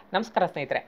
ನಮಸ್ಕಾರ ಸ್ನೇಹಿತರೆ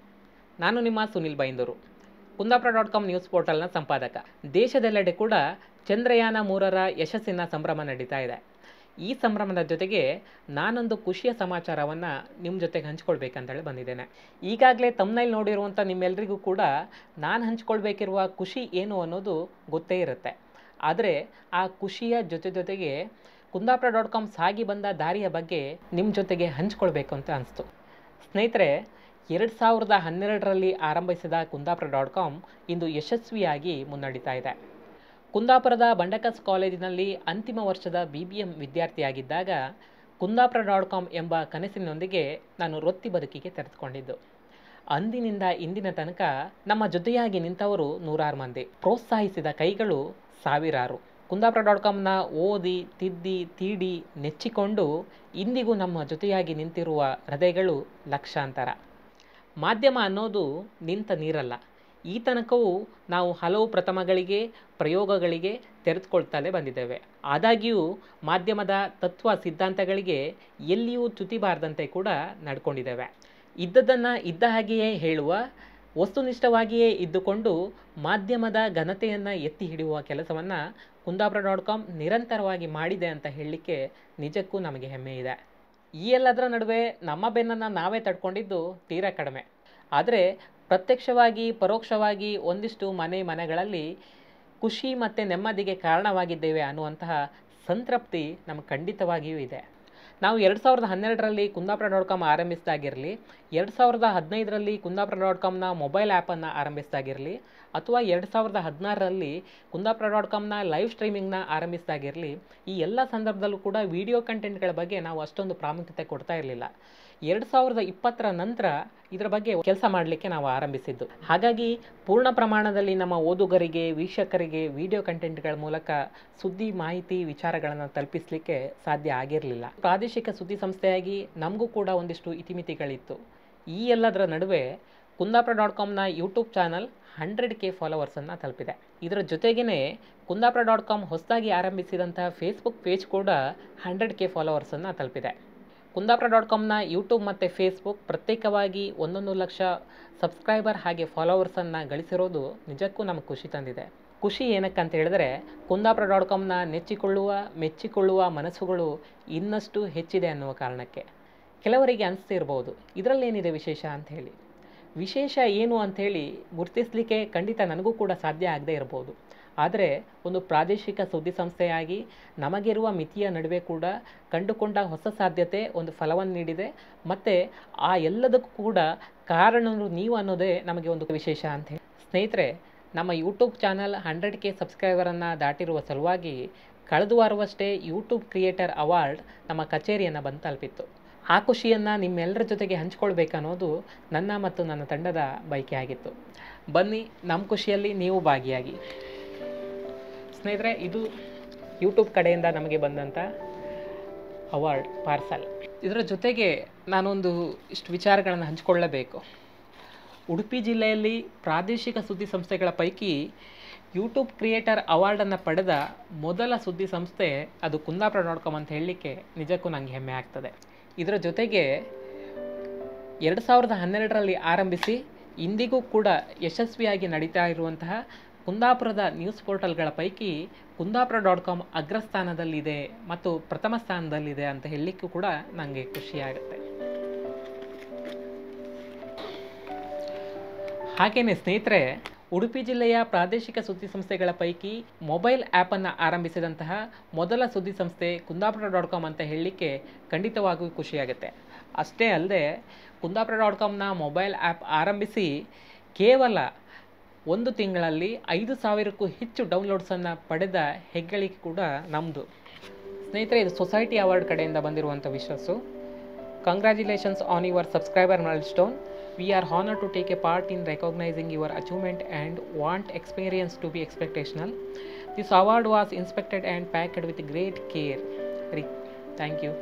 ನಾನು ನಿಮ್ಮ Sunil Byndoor Kundapura dot com news ಪೋರ್ಟಲ್ನ ಸಂಪಾದಕ ದೇಶದೆಲ್ಲೆಡೆ ಕೂಡ ಚಂದ್ರಯಾನ ಮೂರರ ಯಶಸ್ಸಿನ ಸಂಭ್ರಮ ನಡೀತಾ ಇದೆ ಈ ಸಂಭ್ರಮದ ಜೊತೆಗೆ ನಾನೊಂದು ಖುಷಿಯ ಸಮಾಚಾರವನ್ನು ನಿಮ್ಮ ಜೊತೆಗೆ ಹಂಚ್ಕೊಳ್ಬೇಕಂತೇಳಿ ಬಂದಿದ್ದೇನೆ ಈಗಾಗಲೇ ತಮ್ಮನಲ್ಲಿ ನೋಡಿರುವಂಥ ನಿಮ್ಮೆಲ್ಲರಿಗೂ ಕೂಡ ನಾನು ಹಂಚ್ಕೊಳ್ಬೇಕಿರುವ ಖುಷಿ ಏನು ಅನ್ನೋದು ಗೊತ್ತೇ ಇರುತ್ತೆ ಆದರೆ ಆ ಖುಷಿಯ ಜೊತೆ ಜೊತೆಗೆ ಕುಂದಾಪುರ ಡಾಟ್ ಕಾಮ್ ಸಾಗಿ ಬಂದ ದಾರಿಯ ಬಗ್ಗೆ ನಿಮ್ಮ ಜೊತೆಗೆ ಹಂಚ್ಕೊಳ್ಬೇಕು ಅಂತ ಅನಿಸ್ತು ಸ್ನೇಹಿತರೆ ಎರಡು ಸಾವಿರದ ಹನ್ನೆರಡರಲ್ಲಿ ಆರಂಭಿಸಿದ ಕುಂದಾಪುರ ಡಾಟ್ ಕಾಮ್ ಇಂದು ಯಶಸ್ವಿಯಾಗಿ ಮುನ್ನಡೀತಾ ಇದೆ ಕುಂದಾಪುರದ ಬಂಡಕಸ್ ಕಾಲೇಜಿನಲ್ಲಿ ಅಂತಿಮ ವರ್ಷದ ಬಿ ಬಿ ಎಂ ವಿದ್ಯಾರ್ಥಿಯಾಗಿದ್ದಾಗ ಕುಂದಾಪುರ ಡಾಟ್ ಕಾಮ್ ಎಂಬ ಕನಸಿನೊಂದಿಗೆ ನಾನು ವೃತ್ತಿ ಬದುಕಿಗೆ ತೆರೆದುಕೊಂಡಿದ್ದು ಅಂದಿನಿಂದ ಇಂದಿನ ತನಕ ನಮ್ಮ ಜೊತೆಯಾಗಿ ನಿಂತವರು ನೂರಾರು ಮಂದಿ ಪ್ರೋತ್ಸಾಹಿಸಿದ ಕೈಗಳು ಸಾವಿರಾರು ಕುಂದಾಪುರ ಡಾಟ್ ಕಾಮ್ನ ಓದಿ ತಿದ್ದಿ ತೀಡಿ ನೆಚ್ಚಿಕೊಂಡು ಇಂದಿಗೂ ನಮ್ಮ ಜೊತೆಯಾಗಿ ನಿಂತಿರುವ ಹೃದಯಗಳು ಲಕ್ಷಾಂತರ ಮಾಧ್ಯಮ ಅನ್ನೋದು ನಿಂತ ನೀರಲ್ಲ ಈ ತನಕವೂ ನಾವು ಹಲವು ಪ್ರಥಮಗಳಿಗೆ ಪ್ರಯೋಗಗಳಿಗೆ ತೆರೆದುಕೊಳ್ತಲೇ ಬಂದಿದ್ದೇವೆ ಆದಾಗ್ಯೂ ಮಾಧ್ಯಮದ ತತ್ವ ಸಿದ್ಧಾಂತಗಳಿಗೆ ಎಲ್ಲಿಯೂ ಚ್ಯುತಿ ಬಾರದಂತೆ ಕೂಡ ನಡ್ಕೊಂಡಿದ್ದೇವೆ ಇದ್ದದ್ದನ್ನು ಇದ್ದ ಹಾಗೆಯೇ ಹೇಳುವ ವಸ್ತುನಿಷ್ಠವಾಗಿಯೇ ಇದ್ದುಕೊಂಡು ಮಾಧ್ಯಮದ ಘನತೆಯನ್ನು ಎತ್ತಿ ಹಿಡಿಯುವ ಕೆಲಸವನ್ನು ಕುಂದಾಪುರ ಡಾಟ್ ಕಾಮ್ ನಿರಂತರವಾಗಿ ಮಾಡಿದೆ ಅಂತ ಹೇಳಲಿಕ್ಕೆ ನಿಜಕ್ಕೂ ನಮಗೆ ಹೆಮ್ಮೆ ಇದೆ ಈ ಎಲ್ಲದರ ನಡುವೆ ನಮ್ಮ ಬೆನ್ನನ್ನು ನಾವೇ ತಡ್ಕೊಂಡಿದ್ದು ತೀರಾ ಕಡಿಮೆ ಆದರೆ ಪ್ರತ್ಯಕ್ಷವಾಗಿ ಪರೋಕ್ಷವಾಗಿ ಒಂದಿಷ್ಟು ಮನೆ ಮನೆಗಳಲ್ಲಿ ಖುಷಿ ಮತ್ತು ನೆಮ್ಮದಿಗೆ ಕಾರಣವಾಗಿದ್ದೇವೆ ಅನ್ನುವಂತಹ ಸಂತೃಪ್ತಿ ನಮಗೆ ಖಂಡಿತವಾಗಿಯೂ ಇದೆ ನಾವು ಎರಡು ಸಾವಿರದ ಹನ್ನೆರಡರಲ್ಲಿ ಕುಂದಾಪುರ ಡಾಟ್ ಕಾಮ್ ಆರಂಭಿಸಿದಾಗಿರಲಿ ಎರಡು ಸಾವಿರದ ಹದಿನೈದರಲ್ಲಿ ಕುಂದಾಪುರ ಡಾಟ್ ಕಾಮ್ನ ಮೊಬೈಲ್ ಆ್ಯಪನ್ನು ಆರಂಭಿಸಿದಾಗಿರಲಿ ಅಥವಾ ಎರಡು ಸಾವಿರದ ಹದಿನಾರರಲ್ಲಿ ಕುಂದಾಪುರ ಡಾಟ್ ಕಾಮ್ನ ಲೈವ್ ಸ್ಟ್ರೀಮಿಂಗ್ನ ಆರಂಭಿಸಿದಾಗಿರಲಿ ಈ ಎಲ್ಲ ಸಂದರ್ಭದಲ್ಲೂ ಕೂಡ ವಿಡಿಯೋ ಕಂಟೆಂಟ್ಗಳ ಬಗ್ಗೆ ನಾವು ಅಷ್ಟೊಂದು ಪ್ರಾಮುಖ್ಯತೆ ಕೊಡ್ತಾ ಇರಲಿಲ್ಲ ಎರಡು ಸಾವಿರದ ಇಪ್ಪತ್ತರ ನಂತರ ಇದರ ಬಗ್ಗೆ ಕೆಲಸ ಮಾಡಲಿಕ್ಕೆ ನಾವು ಆರಂಭಿಸಿದ್ದು ಹಾಗಾಗಿ ಪೂರ್ಣ ಪ್ರಮಾಣದಲ್ಲಿ ನಮ್ಮ ಓದುಗರಿಗೆ ವೀಕ್ಷಕರಿಗೆ ವಿಡಿಯೋ ಕಂಟೆಂಟ್ಗಳ ಮೂಲಕ ಸುದ್ದಿ ಮಾಹಿತಿ ವಿಚಾರಗಳನ್ನು ತಲುಪಿಸಲಿಕ್ಕೆ ಸಾಧ್ಯ ಆಗಿರಲಿಲ್ಲ ಪ್ರಾದೇಶಿಕ ಸುದ್ದಿ ಸಂಸ್ಥೆಯಾಗಿ ನಮಗೂ ಕೂಡ ಒಂದಿಷ್ಟು ಇತಿಮಿತಿಗಳಿತ್ತು ಈ ಎಲ್ಲದರ ನಡುವೆ ಕುಂದಾಪುರ ಡಾಟ್ ಕಾಮ್ನ ಯೂಟ್ಯೂಬ್ ಚಾನಲ್ ಹಂಡ್ರೆಡ್ ಕೆ ಫಾಲೋವರ್ಸನ್ನು ತಲುಪಿದೆ ಇದರ ಜೊತೆಗೇ ಕುಂದಾಪುರ ಡಾಟ್ ಕಾಮ್ ಹೊಸದಾಗಿ ಆರಂಭಿಸಿದಂಥ ಫೇಸ್ಬುಕ್ ಪೇಜ್ ಕೂಡ ಹಂಡ್ರೆಡ್ ಕೆ ಫಾಲೋವರ್ಸನ್ನು ತಲುಪಿದೆ ಕುಂದಾಪುರ ಡಾಟ್ ಕಾಮ್ನ ಯೂಟ್ಯೂಬ್ ಮತ್ತು ಫೇಸ್ಬುಕ್ ಪ್ರತ್ಯೇಕವಾಗಿ ಒಂದೊಂದು ಲಕ್ಷ ಸಬ್ಸ್ಕ್ರೈಬರ್ ಹಾಗೆ ಫಾಲೋವರ್ಸನ್ನು ಗಳಿಸಿರೋದು ನಿಜಕ್ಕೂ ನಮಗೆ ಖುಷಿ ತಂದಿದೆ ಖುಷಿ ಏನಕ್ಕಂತ ಹೇಳಿದ್ರೆ ಕುಂದಾಪುರ ಡಾಟ್ ಕಾಮ್ನ ನೆಚ್ಚಿಕೊಳ್ಳುವ ಮೆಚ್ಚಿಕೊಳ್ಳುವ ಮನಸ್ಸುಗಳು ಇನ್ನಷ್ಟು ಹೆಚ್ಚಿದೆ ಅನ್ನುವ ಕಾರಣಕ್ಕೆ ಕೆಲವರಿಗೆ ಅನಿಸ್ತಿರ್ಬೋದು ಇದರಲ್ಲೇನಿದೆ ವಿಶೇಷ ಅಂತ ಹೇಳಿ ವಿಶೇಷ ಏನು ಅಂಥೇಳಿ ಗುರುತಿಸಲಿಕ್ಕೆ ಖಂಡಿತ ನನಗೂ ಕೂಡ ಸಾಧ್ಯ ಆಗದೇ ಇರ್ಬೋದು ಆದರೆ ಒಂದು ಪ್ರಾದೇಶಿಕ ಸುದ್ದಿ ಸಂಸ್ಥೆಯಾಗಿ ನಮಗಿರುವ ಮಿತಿಯ ನಡುವೆ ಕೂಡ ಕಂಡುಕೊಂಡ ಹೊಸ ಸಾಧ್ಯತೆ ಒಂದು ಫಲವನ್ನು ನೀಡಿದೆ ಮತ್ತು ಆ ಎಲ್ಲದಕ್ಕೂ ಕೂಡ ಕಾರಣರು ನೀವು ಅನ್ನೋದೇ ನಮಗೆ ಒಂದು ವಿಶೇಷ ಅಂತ ಹೇಳಿ ಸ್ನೇಹಿತರೆ ನಮ್ಮ ಯೂಟ್ಯೂಬ್ ಚಾನಲ್ ಹಂಡ್ರೆಡ್ ಕೆ ಸಬ್ಸ್ಕ್ರೈಬರನ್ನು ದಾಟಿರುವ ಸಲುವಾಗಿ ಕಳೆದ ವಾರವಷ್ಟೇ ಯೂಟ್ಯೂಬ್ ಕ್ರಿಯೇಟರ್ ಅವಾರ್ಡ್ ನಮ್ಮ ಕಚೇರಿಯನ್ನು ಬಂದು ತಲುಪಿತ್ತು ಆ ಖುಷಿಯನ್ನು ನಿಮ್ಮೆಲ್ಲರ ಜೊತೆಗೆ ಹಂಚ್ಕೊಳ್ಬೇಕನ್ನೋದು ನನ್ನ ಮತ್ತು ನನ್ನ ತಂಡದ ಬಯಕೆ ಆಗಿತ್ತು ಬನ್ನಿ ನಮ್ಮ ಖುಷಿಯಲ್ಲಿ ನೀವು ಭಾಗಿಯಾಗಿ ಸ್ನೇಹಿತರೆ ಇದು ಯೂಟ್ಯೂಬ್ ಕಡೆಯಿಂದ ನಮಗೆ ಬಂದಂಥ ಅವಾರ್ಡ್ ಪಾರ್ಸಲ್ ಇದರ ಜೊತೆಗೆ ನಾನೊಂದು ಇಷ್ಟು ವಿಚಾರಗಳನ್ನು ಹಂಚಿಕೊಳ್ಳಬೇಕು ಉಡುಪಿ ಜಿಲ್ಲೆಯಲ್ಲಿ ಪ್ರಾದೇಶಿಕ ಸುದ್ದಿ ಸಂಸ್ಥೆಗಳ ಪೈಕಿ ಯೂಟ್ಯೂಬ್ ಕ್ರಿಯೇಟರ್ ಅವಾರ್ಡನ್ನು ಪಡೆದ ಮೊದಲ ಸುದ್ದಿ ಸಂಸ್ಥೆ ಅದು ಕುಂದಾಪುರ ಡಾಟ್ ಕಾಮ್ ಅಂತ ಹೇಳಲಿಕ್ಕೆ ನಿಜಕ್ಕೂ ನನಗೆ ಹೆಮ್ಮೆ ಆಗ್ತದೆ ಇದರ ಜೊತೆಗೆ ಎರಡು ಸಾವಿರದ ಹನ್ನೆರಡರಲ್ಲಿ ಆರಂಭಿಸಿ ಇಂದಿಗೂ ಕೂಡ ಯಶಸ್ವಿಯಾಗಿ ನಡೀತಾ ಇರುವಂತಹ ಕುಂದಾಪುರದ ನ್ಯೂಸ್ ಪೋರ್ಟಲ್ಗಳ ಪೈಕಿ ಕುಂದಾಪುರ ಡಾಟ್ ಕಾಮ್ ಅಗ್ರಸ್ಥಾನದಲ್ಲಿದೆ ಮತ್ತು ಪ್ರಥಮ ಸ್ಥಾನದಲ್ಲಿದೆ ಅಂತ ಹೇಳಲಿಕ್ಕೂ ಕೂಡ ನನಗೆ ಖುಷಿಯಾಗುತ್ತೆ ಹಾಗೆಯೇ ಸ್ನೇಹಿತರೆ ಉಡುಪಿ ಜಿಲ್ಲೆಯ ಪ್ರಾದೇಶಿಕ ಸುದ್ದಿ ಸಂಸ್ಥೆಗಳ ಪೈಕಿ ಮೊಬೈಲ್ ಆ್ಯಪನ್ನು ಆರಂಭಿಸಿದಂತಹ ಮೊದಲ ಸುದ್ದಿ ಸಂಸ್ಥೆ ಕುಂದಾಪುರ ಡಾಟ್ ಕಾಮ್ ಅಂತ ಹೇಳಲಿಕ್ಕೆ ಖಂಡಿತವಾಗಿಯೂ ಖುಷಿಯಾಗುತ್ತೆ ಅಷ್ಟೇ ಅಲ್ಲದೆ ಕುಂದಾಪುರ ಡಾಟ್ ಕಾಮ್ನ ಮೊಬೈಲ್ ಆ್ಯಪ್ ಆರಂಭಿಸಿ ಕೇವಲ ಒಂದು ತಿಂಗಳಲ್ಲಿ ಐದು ಸಾವಿರಕ್ಕೂ ಹೆಚ್ಚು ಡೌನ್ಲೋಡ್ಸನ್ನು ಪಡೆದ ಹೆಗ್ಗಳಿಕೆ ಕೂಡ ನಮ್ಮದು ಸ್ನೇಹಿತರೆ ಇದು ಸೊಸೈಟಿ ಅವಾರ್ಡ್ ಕಡೆಯಿಂದ ಬಂದಿರುವಂಥ wishes congratulations on your subscriber milestone we are honour to take a part in recognising your achievement and want experience to be exceptional this award was inspected and packed with great care ರಿ thank you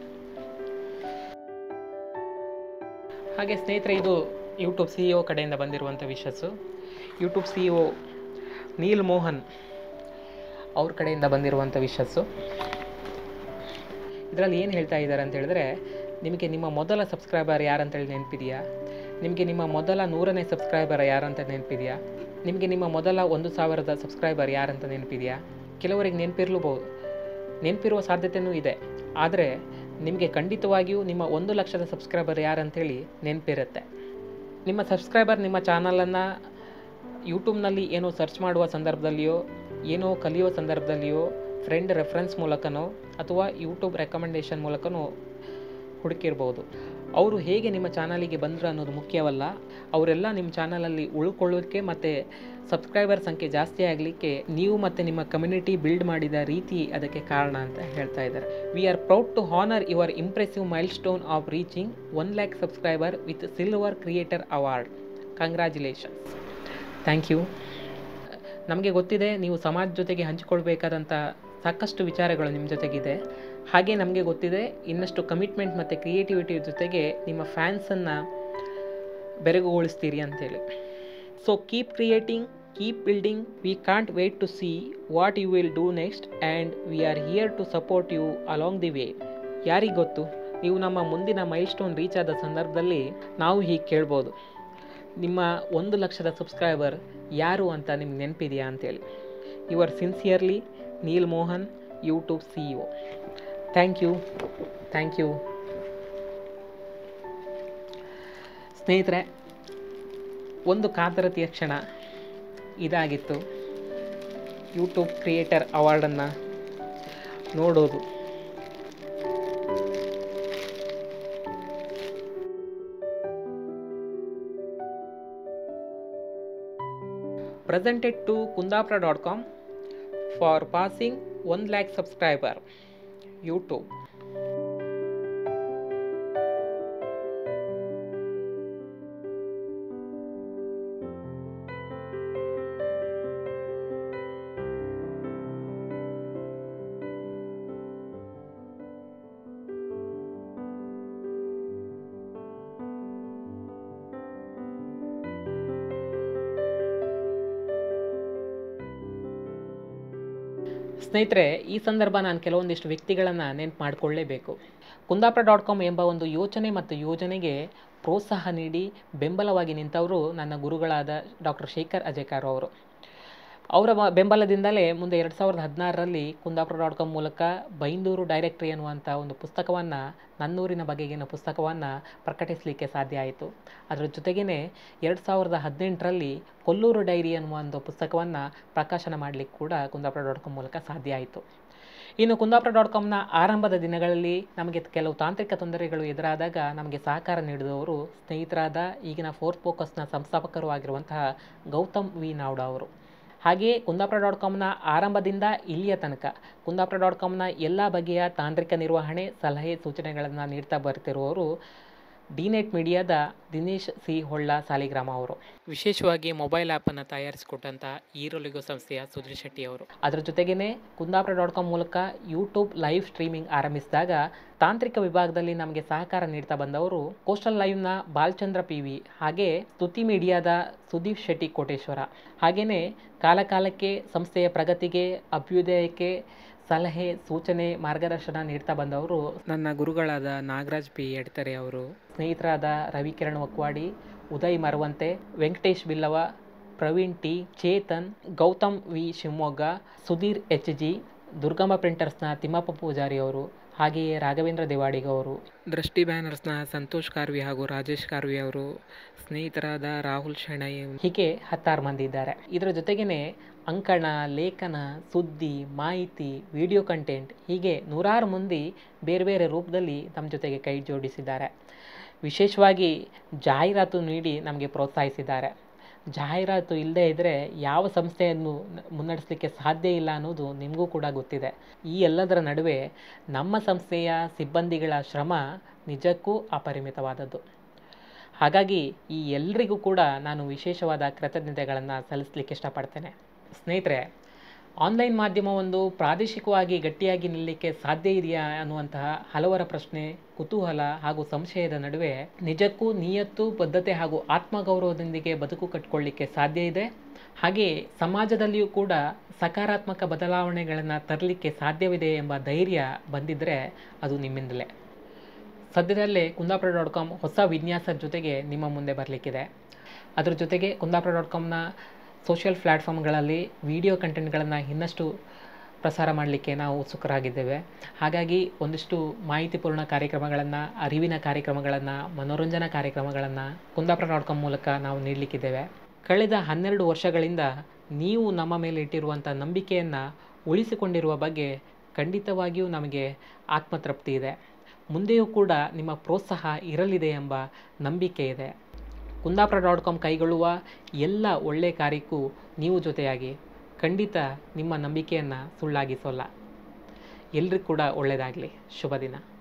ಹಾಗೆ ಸ್ನೇಹಿತರೆ ಇದು YouTube C E O ಕಡೆಯಿಂದ ಬಂದಿರುವಂಥ wishes YouTube C E O Neal Mohan ಅವ್ರ ಕಡೆಯಿಂದ ಬಂದಿರುವಂಥ wishes ಇದರಲ್ಲಿ ಏನು ಹೇಳ್ತಾ ಇದ್ದಾರೆ ಅಂತ ಹೇಳಿದ್ರೆ ನಿಮಗೆ ನಿಮ್ಮ ಮೊದಲ ಸಬ್ಸ್ಕ್ರೈಬರ್ ಯಾರಂತೇಳಿ ನೆನಪಿದೆಯಾ ನಿಮಗೆ ನಿಮ್ಮ ಮೊದಲ ನೂರನೇ ಸಬ್ಸ್ಕ್ರೈಬರ್ ಯಾರಂತ ನೆನಪಿದೆಯಾ ನಿಮಗೆ ನಿಮ್ಮ ಮೊದಲ ಒಂದು ಸಾವಿರದ ಸಬ್ಸ್ಕ್ರೈಬರ್ ಯಾರಂತ ನೆನಪಿದೆಯಾ ಕೆಲವರಿಗೆ ನೆನಪಿರ್ಲೂಬಹುದು ನೆನಪಿರುವ ಸಾಧ್ಯತೆಯೂ ಇದೆ ಆದರೆ ನಿಮಗೆ ಖಂಡಿತವಾಗಿಯೂ ನಿಮ್ಮ ಒಂದು ಲಕ್ಷದ ಸಬ್ಸ್ಕ್ರೈಬರ್ ಯಾರಂತೇಳಿ ನೆನಪಿರುತ್ತೆ ನಿಮ್ಮ ಸಬ್ಸ್ಕ್ರೈಬರ್ ನಿಮ್ಮ ಚಾನಲನ್ನು ಯೂಟ್ಯೂಬ್ನಲ್ಲಿ ಏನೋ ಸರ್ಚ್ ಮಾಡುವ ಸಂದರ್ಭದಲ್ಲಿಯೋ ಏನೋ ಕಲಿಯೋ ಸಂದರ್ಭದಲ್ಲಿಯೋ ಫ್ರೆಂಡ್ ರೆಫರೆನ್ಸ್ ಮೂಲಕನೋ ಅಥವಾ ಯೂಟ್ಯೂಬ್ ರೆಕಮೆಂಡೇಷನ್ ಮೂಲಕನೋ ಹುಡುಕಿರ್ಬೋದು ಅವರು ಹೇಗೆ ನಿಮ್ಮ ಚಾನಲಿಗೆ ಬಂದರು ಅನ್ನೋದು ಮುಖ್ಯವಲ್ಲ ಅವರೆಲ್ಲ ನಿಮ್ಮ ಚಾನಲಲ್ಲಿ ಉಳ್ಕೊಳ್ಳೋಕ್ಕೆ ಮತ್ತು ಸಬ್ಸ್ಕ್ರೈಬರ್ ಸಂಖ್ಯೆ ಜಾಸ್ತಿ ಆಗಲಿಕ್ಕೆ ನೀವು ಮತ್ತು ನಿಮ್ಮ ಕಮ್ಯುನಿಟಿ ಬಿಲ್ಡ್ ಮಾಡಿದ ರೀತಿ ಅದಕ್ಕೆ ಕಾರಣ ಅಂತ ಹೇಳ್ತಾ ಇದ್ದಾರೆ we are proud to honour your impressive milestone of reaching one lakh subscriber with silver creator award congratulations thank you ನಮಗೆ ಗೊತ್ತಿದೆ ನೀವು ಸಮಾಜ ಜೊತೆಗೆ ಹಂಚಿಕೊಳ್ಬೇಕಾದಂಥ ಸಾಕಷ್ಟು ವಿಚಾರಗಳು ನಿಮ್ಮ ಜೊತೆಗಿದೆ ಹಾಗೆ ನಮಗೆ ಗೊತ್ತಿದೆ ಇನ್ನಷ್ಟು ಕಮಿಟ್ಮೆಂಟ್ ಮತ್ತು ಕ್ರಿಯೇಟಿವಿಟಿ ಜೊತೆಗೆ ನಿಮ್ಮ ಫ್ಯಾನ್ಸನ್ನು ಬೆರಗುಗೊಳಿಸ್ತೀರಿ ಅಂತೇಳಿ so keep creating keep building we can't wait to see what you will do next and we are here to support you along the way ಯಾರಿಗೆ ಗೊತ್ತು ನೀವು ನಮ್ಮ ಮುಂದಿನ ಮೈಲ್ ಸ್ಟೋನ್ ರೀಚ್ ಆದ ಸಂದರ್ಭದಲ್ಲಿ ನಾವು ಹೀಗೆ ಕೇಳ್ಬೋದು ನಿಮ್ಮ ಒಂದು ಲಕ್ಷದ ಸಬ್ಸ್ಕ್ರೈಬರ್ ಯಾರು ಅಂತ ನಿಮ್ಗೆ ನೆನಪಿದೆಯಾ ಅಂತೇಳಿ your sincerely Neal Mohan YouTube C E O thank you thank you ಸ್ನೇಹಿತರೆ ಒಂದು ಕಾತರತೆಯ ಕ್ಷಣ ಇದಾಗಿತ್ತು ಯೂಟ್ಯೂಬ್ ಕ್ರಿಯೇಟರ್ ಅವಾರ್ಡನ್ನು ನೋಡೋದು presented to kundapra.com for passing 1 lakh subscriber youtube ಸ್ನೇಹಿತರೆ ಈ ಸಂದರ್ಭ ನಾನು ಕೆಲವೊಂದಿಷ್ಟು ವ್ಯಕ್ತಿಗಳನ್ನು ನೆನಪು ಮಾಡಿಕೊಳ್ಳೇಬೇಕು ಕುಂದಾಪುರ ಡಾಟ್ ಕಾಮ್ ಎಂಬ ಒಂದು ಯೋಚನೆ ಮತ್ತು ಯೋಜನೆಗೆ ಪ್ರೋತ್ಸಾಹ ನೀಡಿ ಬೆಂಬಲವಾಗಿ ನಿಂತವರು ನನ್ನ ಗುರುಗಳಾದ ಡಾಕ್ಟರ್ ಶೇಖರ್ ಅಜೇಕಾರ್ ಅವರು ಅವರ ಬ- ಬೆಂಬಲದಿಂದಲೇ ಮುಂದೆ ಎರಡು ಸಾವಿರದ ಹದಿನಾರರಲ್ಲಿ ಕುಂದಾಪುರ ಡಾಟ್ ಕಾಮ್ ಮೂಲಕ ಬೈಂದೂರು ಡೈರೆಕ್ಟ್ರಿ ಅನ್ನುವಂಥ ಒಂದು ಪುಸ್ತಕವನ್ನು ನನ್ನೂರಿನ ಬಗೆಗಿನ ಪುಸ್ತಕವನ್ನು ಪ್ರಕಟಿಸಲಿಕ್ಕೆ ಸಾಧ್ಯ ಆಯಿತು ಅದರ ಜೊತೆಗೇ ಎರಡು ಸಾವಿರದ ಹದಿನೆಂಟರಲ್ಲಿ ಕೊಲ್ಲೂರು ಡೈರಿ ಅನ್ನುವ ಒಂದು ಪುಸ್ತಕವನ್ನು ಪ್ರಕಾಶನ ಮಾಡಲಿಕ್ಕೆ ಕೂಡ ಕುಂದಾಪುರ ಡಾಟ್ ಕಾಮ್ ಮೂಲಕ ಸಾಧ್ಯ ಆಯಿತು ಇನ್ನು ಕುಂದಾಪುರ ಡಾಟ್ ಕಾಮ್ನ ಆರಂಭದ ದಿನಗಳಲ್ಲಿ ನಮಗೆ ಕೆಲವು ತಾಂತ್ರಿಕ ತೊಂದರೆಗಳು ಎದುರಾದಾಗ ನಮಗೆ ಸಹಕಾರ ನೀಡಿದವರು ಸ್ನೇಹಿತರಾದ ಈಗಿನ ಫೋರ್ತ್ ಫೋಕಸ್ನ ಸಂಸ್ಥಾಪಕರು ಆಗಿರುವಂತಹ ಗೌತಮ್ ವಿ ನಾವ್ಡ ಅವರು ಹಾಗೆಯೇ ಕುಂದಾಪುರ ಡಾಟ್ ಕಾಮ್ನ ಆರಂಭದಿಂದ ಇಲ್ಲಿಯ ತನಕ ಕುಂದಾಪುರ ಡಾಟ್ ಕಾಮ್ನ ಎಲ್ಲ ಬಗೆಯ ತಾಂತ್ರಿಕ ನಿರ್ವಹಣೆ ಸಲಹೆ ಸೂಚನೆಗಳನ್ನು ನೀಡ್ತಾ ಬರ್ತಿರುವವರು ಡಿನೆಟ್ ಮೀಡಿಯಾದ ದಿನೇಶ್ ಸಿ ಹೊಳ್ಳ ಸಾಲಿಗ್ರಾಮ ಅವರು ವಿಶೇಷವಾಗಿ ಮೊಬೈಲ್ ಆ್ಯಪನ್ನು ತಯಾರಿಸಿಕೊಟ್ಟಂಥ ಈರೊಲಿಗೋ ಸಂಸ್ಥೆಯ ಸುಧೀರ್ ಶೆಟ್ಟಿ ಅವರು ಅದರ ಜೊತೆಗೇ ಕುಂದಾಪುರ ಡಾಟ್ ಕಾಮ್ ಮೂಲಕ ಯೂಟ್ಯೂಬ್ ಲೈವ್ ಸ್ಟ್ರೀಮಿಂಗ್ ಆರಂಭಿಸಿದಾಗ ತಾಂತ್ರಿಕ ವಿಭಾಗದಲ್ಲಿ ನಮಗೆ ಸಹಕಾರ ನೀಡ್ತಾ ಬಂದವರು ಕೋಸ್ಟಲ್ ಲೈವ್ನ ಬಾಲಚಂದ್ರ ಪಿ ವಿ ಹಾಗೆ ಸ್ತುತಿ ಮೀಡಿಯಾದ ಸುದೀಪ್ ಶೆಟ್ಟಿ ಕೋಟೇಶ್ವರ ಹಾಗೆಯೇ ಕಾಲಕಾಲಕ್ಕೆ ಸಂಸ್ಥೆಯ ಪ್ರಗತಿಗೆ ಅಭ್ಯುದಯಕ್ಕೆ ಸಲಹೆ ಸೂಚನೆ ಮಾರ್ಗದರ್ಶನ ನೀಡ್ತಾ ಬಂದವರು ನನ್ನ ಗುರುಗಳಾದ ನಾಗರಾಜ್ ಪಿ ಎಡ್ತರೆ ಅವರು ಸ್ನೇಹಿತರಾದ Ravikiran Okwadi Uday Maravanthe Venkatesh Billava Praveen T Chetan Gautam V Shivamogga Sudheer H G Durgamma ಪ್ರಿಂಟರ್ಸ್ನ ತಿಮ್ಮಪ್ಪ ಪೂಜಾರಿ ಅವರು ಹಾಗೆಯೇ ರಾಘವೇಂದ್ರ ದೇವಾಡಿಗ ಅವರು ದೃಷ್ಟಿ ಬ್ಯಾನರ್ಸ್ನ ಸಂತೋಷ್ ಕಾರ್ವಿ ಹಾಗೂ ರಾಜೇಶ್ ಕಾರ್ವಿ ಅವರು ಸ್ನೇಹಿತರಾದ ರಾಹುಲ್ ಶೆಣೈ ಹೀಗೆ ಹತ್ತಾರು ಮಂದಿ ಇದ್ದಾರೆ ಇದರ ಜೊತೆಗೇ ಅಂಕಣ ಲೇಖನ ಸುದ್ದಿ ಮಾಹಿತಿ ವಿಡಿಯೋ ಕಂಟೆಂಟ್ ಹೀಗೆ ನೂರಾರು ಮಂದಿ ಬೇರೆ ಬೇರೆ ರೂಪದಲ್ಲಿ ನಮ್ಮ ಜೊತೆಗೆ ಕೈ ಜೋಡಿಸಿದ್ದಾರೆ ವಿಶೇಷವಾಗಿ ಜಾಹೀರಾತು ನೀಡಿ ನಮಗೆ ಪ್ರೋತ್ಸಾಹಿಸಿದ್ದಾರೆ ಜಾಹೀರಾತು ಇಲ್ಲದೇ ಇದ್ದರೆ ಯಾವ ಸಂಸ್ಥೆಯನ್ನು ನ- ಮುನ್ನಡೆಸಲಿಕ್ಕೆ ಸಾಧ್ಯ ಇಲ್ಲ ಅನ್ನೋದು ನಿಮಗೂ ಕೂಡ ಗೊತ್ತಿದೆ ಈ ಎಲ್ಲದರ ನಡುವೆ ನಮ್ಮ ಸಂಸ್ಥೆಯ ಸಿಬ್ಬಂದಿಗಳ ಶ್ರಮ ನಿಜಕ್ಕೂ ಅಪರಿಮಿತವಾದದ್ದು ಹಾಗಾಗಿ ಈ ಎಲ್ರಿಗೂ ಕೂಡ ನಾನು ವಿಶೇಷವಾದ ಕೃತಜ್ಞತೆಗಳನ್ನು ಸಲ್ಲಿಸಲಿಕ್ಕೆ ಇಷ್ಟಪಡ್ತೇನೆ ಸ್ನೇಹಿತರೆ ಆನ್ಲೈನ್ ಮಾಧ್ಯಮ ಒಂದು ಪ್ರಾದೇಶಿಕವಾಗಿ ಗಟ್ಟಿಯಾಗಿ ನಿಲ್ಲಲಿಕ್ಕೆ ಸಾಧ್ಯ ಇದೆಯಾ ಅನ್ನುವಂತಹ ಹಲವರ ಪ್ರಶ್ನೆ ಕುತೂಹಲ ಹಾಗೂ ಸಂಶಯದ ನಡುವೆ ನಿಜಕ್ಕೂ ನಿಯತ್ತು ಬದ್ಧತೆ ಹಾಗೂ ಆತ್ಮಗೌರವದೊಂದಿಗೆ ಬದುಕು ಕಟ್ಟಿಕೊಳ್ಳಿಕ್ಕೆ ಸಾಧ್ಯ ಇದೆ ಹಾಗೆ ಸಮಾಜದಲ್ಲಿಯೂ ಕೂಡ ಸಕಾರಾತ್ಮಕ ಬದಲಾವಣೆಗಳನ್ನು ತರಲಿಕ್ಕೆ ಸಾಧ್ಯವಿದೆ ಎಂಬ ಧೈರ್ಯ ಬಂದಿದ್ದರೆ ಅದು ನಿಮ್ಮಿಂದಲೇ ಸದ್ಯದಲ್ಲೇ ಕುಂದಾಪುರ ಡಾಟ್ ಕಾಮ್ ಹೊಸ ವಿನ್ಯಾಸದ ಜೊತೆಗೆ ನಿಮ್ಮ ಮುಂದೆ ಬರಲಿಕ್ಕಿದೆ ಅದ್ರ ಜೊತೆಗೆ ಕುಂದಾಪುರ ಡಾಟ್ ಕಾಮ್ನ ಸೋಷಿಯಲ್ ಪ್ಲ್ಯಾಟ್ಫಾರ್ಮ್ಗಳಲ್ಲಿ ವಿಡಿಯೋ ಕಂಟೆಂಟ್ಗಳನ್ನು ಇನ್ನಷ್ಟು ಪ್ರಸಾರ ಮಾಡಲಿಕ್ಕೆ ನಾವು ಉತ್ಸುಕರಾಗಿದ್ದೇವೆ ಹಾಗಾಗಿ ಒಂದಿಷ್ಟು ಮಾಹಿತಿಪೂರ್ಣ ಕಾರ್ಯಕ್ರಮಗಳನ್ನು ಅರಿವಿನ ಕಾರ್ಯಕ್ರಮಗಳನ್ನು ಮನೋರಂಜನಾ ಕಾರ್ಯಕ್ರಮಗಳನ್ನು ಕುಂದಾಪುರ ಡಾಟ್ ಕಾಮ್ ಮೂಲಕ ನಾವು ನೀಡಲಿಕ್ಕಿದ್ದೇವೆ ಕಳೆದ ಹನ್ನೆರಡು ವರ್ಷಗಳಿಂದ ನೀವು ನಮ್ಮ ಮೇಲೆ ಇಟ್ಟಿರುವಂಥ ನಂಬಿಕೆಯನ್ನು ಉಳಿಸಿಕೊಂಡಿರುವ ಬಗ್ಗೆ ಖಂಡಿತವಾಗಿಯೂ ನಮಗೆ ಆತ್ಮತೃಪ್ತಿ ಇದೆ ಮುಂದೆಯೂ ಕೂಡ ನಿಮ್ಮ ಪ್ರೋತ್ಸಾಹ ಇರಲಿದೆ ಎಂಬ ನಂಬಿಕೆ ಇದೆ ಕುಂದಾಪುರ ಡಾಟ್ ಕಾಮ್ ಕೈಗೊಳ್ಳುವ ಎಲ್ಲ ಒಳ್ಳೆಯ ಕಾರ್ಯಕ್ಕೂ ನೀವು ಜೊತೆಯಾಗಿ ಖಂಡಿತ ನಿಮ್ಮ ನಂಬಿಕೆಯನ್ನು ಸುಳ್ಳಾಗಿಸೋಲ್ಲ ಎಲ್ರಿಗೂ ಕೂಡ ಒಳ್ಳೆಯದಾಗಲಿ ಶುಭ ದಿನ